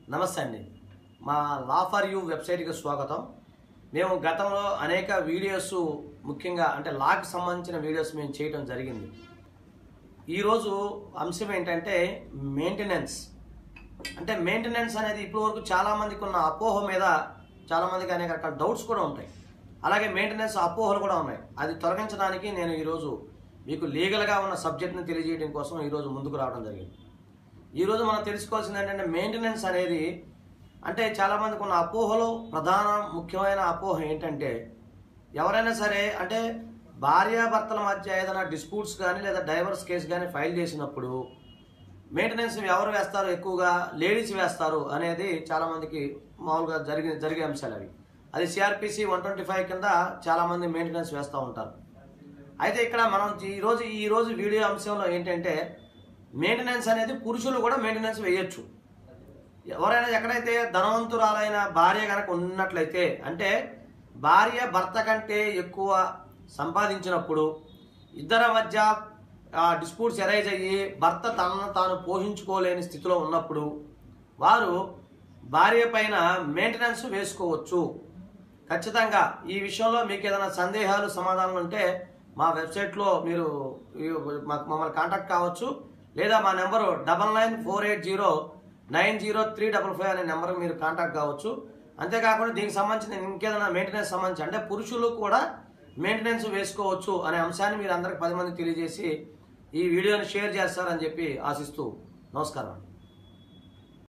నమస్తే అండి మా లా ఫర్ యూ వెబ్సైట్కి స్వాగతం మేము గతంలో అనేక వీడియోస్ ముఖ్యంగా అంటే లాకి సంబంధించిన వీడియోస్ మేము చేయడం జరిగింది ఈరోజు అంశం ఏంటంటే మెయింటెనెన్స్ అంటే మెయింటెనెన్స్ అనేది ఇప్పటివరకు చాలామందికి ఉన్న అపోహ మీద చాలామందికి అనేక రకాల డౌట్స్ కూడా ఉంటాయి అలాగే మెయింటెనెన్స్ అపోహలు కూడా ఉన్నాయి అది తొలగించడానికి నేను ఈరోజు మీకు లీగల్గా ఉన్న సబ్జెక్ట్ని తెలియజేయడం కోసం ఈరోజు ముందుకు రావడం జరిగింది ఈరోజు మనం తెలుసుకోవాల్సింది ఏంటంటే మెయింటెనెన్స్ అనేది అంటే చాలామందికి ఉన్న అపోహలో ప్రధాన ముఖ్యమైన అపోహ ఏంటంటే ఎవరైనా సరే అంటే భార్యాభర్తల మధ్య ఏదైనా డిస్ప్యూట్స్ కానీ లేదా డైవర్స్ కేసు కానీ ఫైల్ చేసినప్పుడు మెయింటెనెన్స్ ఎవరు వేస్తారు ఎక్కువగా లేడీస్ వేస్తారు అనేది చాలామందికి మామూలుగా జరిగే జరిగే అంశాలు అవి అది సిఆర్పిసి వన్ ట్వంటీ ఫైవ్ కింద చాలామంది మెయింటెనెన్స్ వేస్తూ ఉంటారు అయితే ఇక్కడ మనం ఈరోజు ఈరోజు వీడియో అంశంలో ఏంటంటే మెయింటెనెన్స్ అనేది పురుషులు కూడా మెయింటెనెన్స్ వేయొచ్చు ఎవరైనా ఎక్కడైతే ధనవంతురాలైన భార్య కనుక ఉన్నట్లయితే అంటే భార్య భర్త కంటే ఎక్కువ సంపాదించినప్పుడు ఇద్దరి మధ్య డిస్ప్యూట్స్ ఎరైజ్ అయ్యి భర్త తనను తాను పోషించుకోలేని స్థితిలో ఉన్నప్పుడు వారు భార్య పైన మెయింటెనెన్స్ వేసుకోవచ్చు ఖచ్చితంగా ఈ విషయంలో మీకు ఏదైనా సందేహాలు సమాధానాలు ఉంటే మా వెబ్సైట్లో మీరు ఈ- మాకు మమ్మల్ని కాంటాక్ట్ కావచ్చు లేదా మా number double nine four eight zero nine zero three double five అనే నెంబర్ మీరు కాంటాక్ట్ కావచ్చు అంతేకాకుండా దీనికి సంబంధించిన ఇంకేదైనా మెయింటెనెన్స్ సంబంధించి అంటే పురుషులు కూడా మెయింటెనెన్స్ వేసుకోవచ్చు అనే అంశాన్ని మీరు అందరికి పది మంది తెలియజేసి ఈ వీడియోని షేర్ చేస్తారని చెప్పి ఆశిస్తూ నమస్కారం